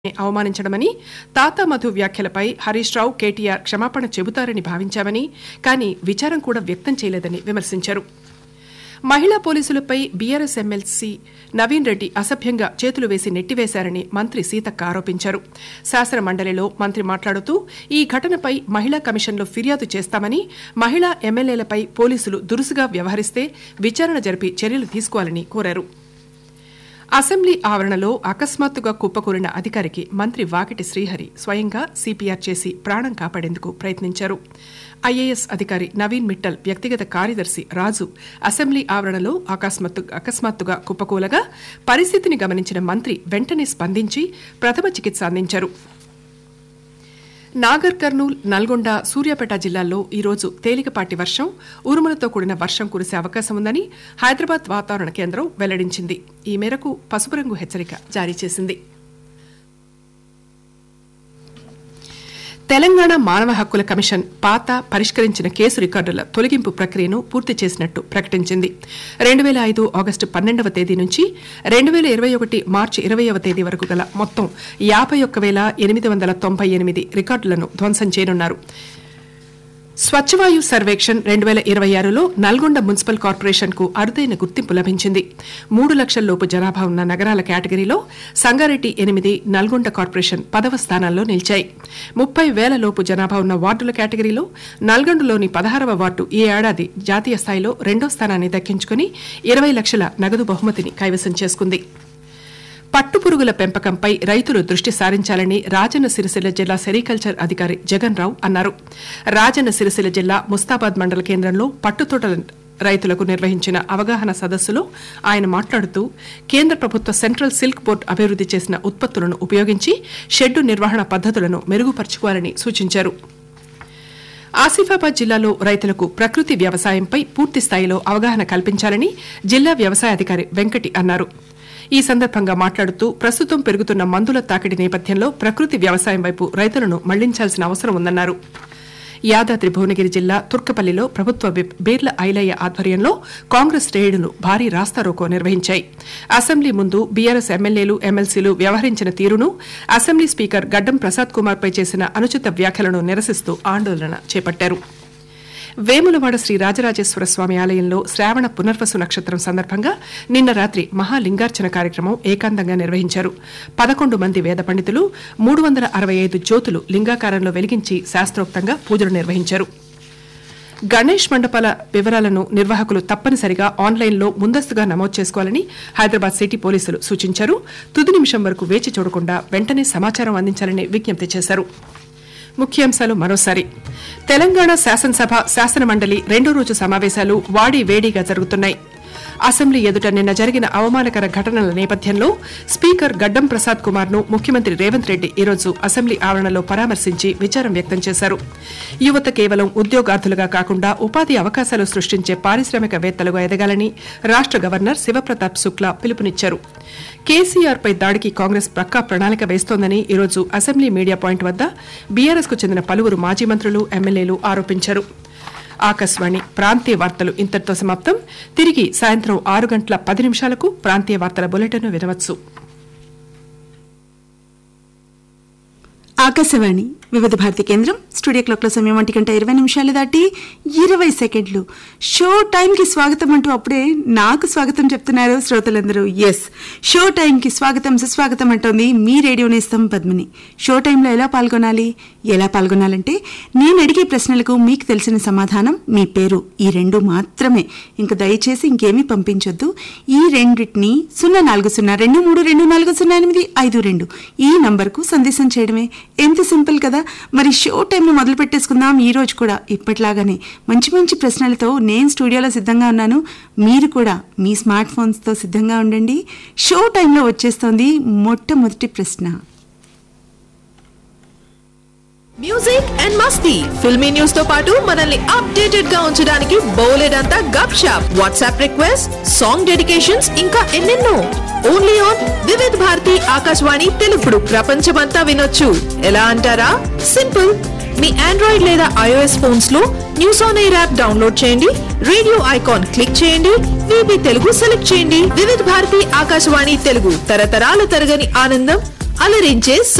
అవమానించడమని తాతా మధు వ్యాఖ్యలపై హరీష్ రావు కేటీఆర్ క్షమాపణ చెబుతారని భావించామని కానీ విచారం కూడా వ్యక్తం చేయలేదని విమర్శించారు మహిళా పోలీసులపై బీఆర్ఎస్ ఎమ్మెల్సీ నవీన్ రెడ్డి అసభ్యంగా చేతులు వేసి నెట్టివేశారని మంత్రి సీతక్క ఆరోపించారు శాసన మండలిలో మంత్రి మాట్లాడుతూ ఈ ఘటనపై మహిళా కమిషన్లో ఫిర్యాదు చేస్తామని మహిళా ఎమ్మెల్యేలపై పోలీసులు దురుసుగా వ్యవహరిస్తే విచారణ జరిపి చర్యలు తీసుకోవాలని కోరారు అసెంబ్లీ ఆవరణలో అకస్మాత్తుగా కుప్పకూలిన అధికారికి మంత్రి వాకిటి శ్రీహరి స్వయంగా సిపిఆర్ చేసి ప్రాణం కాపాడేందుకు ప్రయత్నించారు ఐఏఎస్ అధికారి నవీన్ మిట్టల్ వ్యక్తిగత కార్యదర్శి రాజు అసెంబ్లీ ఆవరణలో అకస్మాత్తు అకస్మాత్తుగా కుప్పకూలగా పరిస్థితిని గమనించిన మంత్రి వెంటనే స్పందించి ప్రథమ చికిత్స అందించారు నాగర్ కర్నూల్ నల్గొండ సూర్యాపేట జిల్లాల్లో ఈరోజు తేలికపాటి వర్షం ఉరుములతో కూడిన వర్షం కురిసే అవకాశం ఉందని హైదరాబాద్ వాతావరణ కేంద్రం వెల్లడించింది ఈ మేరకు పసుపు రంగు హెచ్చరిక జారీ చేసింది తెలంగాణ మానవ హక్కుల కమిషన్ పాత పరిష్కరించిన కేసు రికార్డుల తొలగింపు ప్రక్రియను పూర్తి చేసినట్టు ప్రకటించింది రెండు వేల ఐదు ఆగస్టు పన్నెండవ తేదీ నుంచి రెండు వేల ఇరవై ఒకటి మార్చి ఇరవైవ తేదీ వరకు గల మొత్తం యాభై ఒక్క వేల ఎనిమిది వందల తొంభై ఎనిమిది రికార్డులను ధ్వంసం చేయనున్నారు స్వచ్ఛవాయు సర్వేక్షణ్ రెండు వేల ఇరవై ఆరులో నల్గొండ మున్సిపల్ కార్పొరేషన్ కు అరుదైన గుర్తింపు లభించింది మూడు లక్షల లోపు జనాభా ఉన్న నగరాల కేటగిరీలో సంగారెడ్డి ఎనిమిది నల్గొండ కార్పొరేషన్ పదవ స్థానాల్లో నిలిచాయి ముప్పై వేల లోపు జనాభా ఉన్న వార్డుల కేటగిరీలో నల్గొండలోని పదహారవ వార్డు ఈ ఏడాది జాతీయ స్థాయిలో రెండో స్థానాన్ని దక్కించుకుని ఇరవై లక్షల నగదు బహుమతిని కైవసం చేసుకుంది పట్టుపురుగుల పెంపకంపై రైతులు దృష్టి సారించాలని రాజన్న సిరిసిల్ల జిల్లా సెరికల్చర్ అధికారి జగన్ రావు అన్నారు రాజన్న సిరిసిల్ల జిల్లా ముస్తాబాద్ మండల కేంద్రంలో పట్టుతోటల రైతులకు నిర్వహించిన అవగాహన సదస్సులో ఆయన మాట్లాడుతూ కేంద్ర ప్రభుత్వ సెంట్రల్ సిల్క్ బోర్డు అభివృద్ది చేసిన ఉత్పత్తులను ఉపయోగించి షెడ్డు నిర్వహణ పద్దతులను మెరుగుపరుచుకోవాలని సూచించారు ఆసిఫాబాద్ జిల్లాలో రైతులకు ప్రకృతి వ్యవసాయంపై పూర్తి స్థాయిలో అవగాహన కల్పించాలని జిల్లా వ్యవసాయ అధికారి వెంకటి అన్నారు ఈ సందర్భంగా మాట్లాడుతూ ప్రస్తుతం పెరుగుతున్న మందుల తాకిడి నేపథ్యంలో ప్రకృతి వ్యవసాయం వైపు రైతులను మళ్లించాల్సిన అవసరం ఉందన్నారు యాదాద్రి భువనగిరి జిల్లా తుర్కపల్లిలో ప్రభుత్వ విప్ బీర్ల ఐలయ్య ఆధ్వర్యంలో కాంగ్రెస్ శ్రేణులు భారీ రాస్తారోకో నిర్వహించాయి అసెంబ్లీ ముందు బీఆర్ఎస్ ఎమ్మెల్యేలు ఎమ్మెల్సీలు వ్యవహరించిన తీరును అసెంబ్లీ స్పీకర్ గడ్డం ప్రసాద్ కుమార్ పై చేసిన అనుచిత వ్యాఖ్యలను నిరసిస్తూ ఆందోళన చేపట్టారు వేములవాడ శ్రీ రాజరాజేశ్వర స్వామి ఆలయంలో శ్రావణ పునర్వసు నక్షత్రం సందర్భంగా నిన్న రాత్రి మహాలింగార్చన కార్యక్రమం ఏకాంతంగా నిర్వహించారు పదకొండు మంది వేద పండితులు మూడు వందల అరవై ఐదు జ్యోతులు లింగాకారంలో వెలిగించి శాస్త్రోక్తంగా పూజలు నిర్వహించారు గణేష్ మండపాల వివరాలను నిర్వాహకులు తప్పనిసరిగా ఆన్లైన్లో ముందస్తుగా నమోదు చేసుకోవాలని హైదరాబాద్ సిటీ పోలీసులు సూచించారు తుది నిమిషం వరకు వేచి చూడకుండా వెంటనే సమాచారం అందించాలని విజ్ఞప్తి చేశారు ముఖ్యాంశాలు మరోసారి తెలంగాణ శాసనసభ శాసన మండలి రెండో రోజు సమావేశాలు వాడి వేడిగా జరుగుతున్నాయి అసెంబ్లీ ఎదుట నిన్న జరిగిన అవమానకర ఘటనల నేపథ్యంలో స్పీకర్ గడ్డం ప్రసాద్ కుమార్ ను ముఖ్యమంత్రి రేవంత్ రెడ్డి ఈరోజు అసెంబ్లీ ఆవరణలో పరామర్శించి విచారం వ్యక్తం చేశారు యువత కేవలం ఉద్యోగార్థులుగా కాకుండా ఉపాధి అవకాశాలు సృష్టించే పారిశ్రామికవేత్తలుగా ఎదగాలని రాష్ట గవర్నర్ శివప్రతాప్ శుక్లా పిలుపునిచ్చారు కేసీఆర్ పై దాడికి కాంగ్రెస్ పక్కా ప్రణాళిక వేస్తోందని ఈరోజు అసెంబ్లీ మీడియా పాయింట్ వద్ద బీఆర్ఎస్ కు చెందిన పలువురు మాజీ మంత్రులు ఎమ్మెల్యేలు ఆరోపించారు ఆకాశవాణి ప్రాంతీయ వార్తలు ఇంతటితో సమాప్తం తిరిగి సాయంత్రం ఆరు గంటల పది నిమిషాలకు ప్రాంతీయ వార్తల బులెటిన్ వినవచ్చు ఆకాశవాణి వివిధ భారతి కేంద్రం స్టూడియో క్లాక్ల సమయం ఒంటి గంట ఇరవై నిమిషాలు దాటి ఇరవై సెకండ్లు షో టైంకి స్వాగతం అంటూ అప్పుడే నాకు స్వాగతం చెప్తున్నారు శ్రోతలందరూ ఎస్ షో టైంకి స్వాగతం సుస్వాగతం అంటోంది మీ రేడియో నేస్తం పద్మిని షో టైంలో ఎలా పాల్గొనాలి ఎలా పాల్గొనాలంటే నేను అడిగే ప్రశ్నలకు మీకు తెలిసిన సమాధానం మీ పేరు ఈ రెండు మాత్రమే ఇంకా దయచేసి ఇంకేమీ పంపించొద్దు ఈ రెండింటిని సున్నా నాలుగు సున్నా రెండు మూడు రెండు నాలుగు సున్నా ఎనిమిది ఐదు రెండు ఈ నంబర్కు సందేశం చేయడమే ఎంత సింపుల్ కదా మరి షో టైంను మొదలు పెట్టేసుకుందాం ఈ రోజు కూడా ఇప్పట్లాగానే మంచి మంచి ప్రశ్నలతో నేను స్టూడియోలో సిద్ధంగా ఉన్నాను మీరు కూడా మీ స్మార్ట్ ఫోన్స్తో సిద్ధంగా ఉండండి షో టైంలో వచ్చేస్తోంది మొట్టమొదటి ప్రశ్న మ్యూజిక్ అండ్ మస్తీ ఫిల్మీ న్యూస్ తో పాటు మనల్ని అప్డేటెడ్ గా ఉంచడానికి బోలెడంతా గప్ షాప్ వాట్సాప్ రిక్వెస్ట్ సాంగ్ డెడికేషన్స్ ఇంకా ఎన్నెన్నో ఓన్లీ ఆన్ వివిధ్ భారతి ఆకాశవాణి తెలుగుడు ప్రపంచమంతా వినొచ్చు ఎలా అంటారా సింపుల్ మీ ఆండ్రాయిడ్ లేదా ఐఓఎస్ ఫోన్స్ లో news on air app download చేయండి రేడియో ఐకాన్ క్లిక్ చేయండి విబి తెలుగు సెలెక్ట్ చేయండి వివిధ భారతి ఆకాశవాణి తెలుగు తరతరాల తరగని ఆనందం అలరించే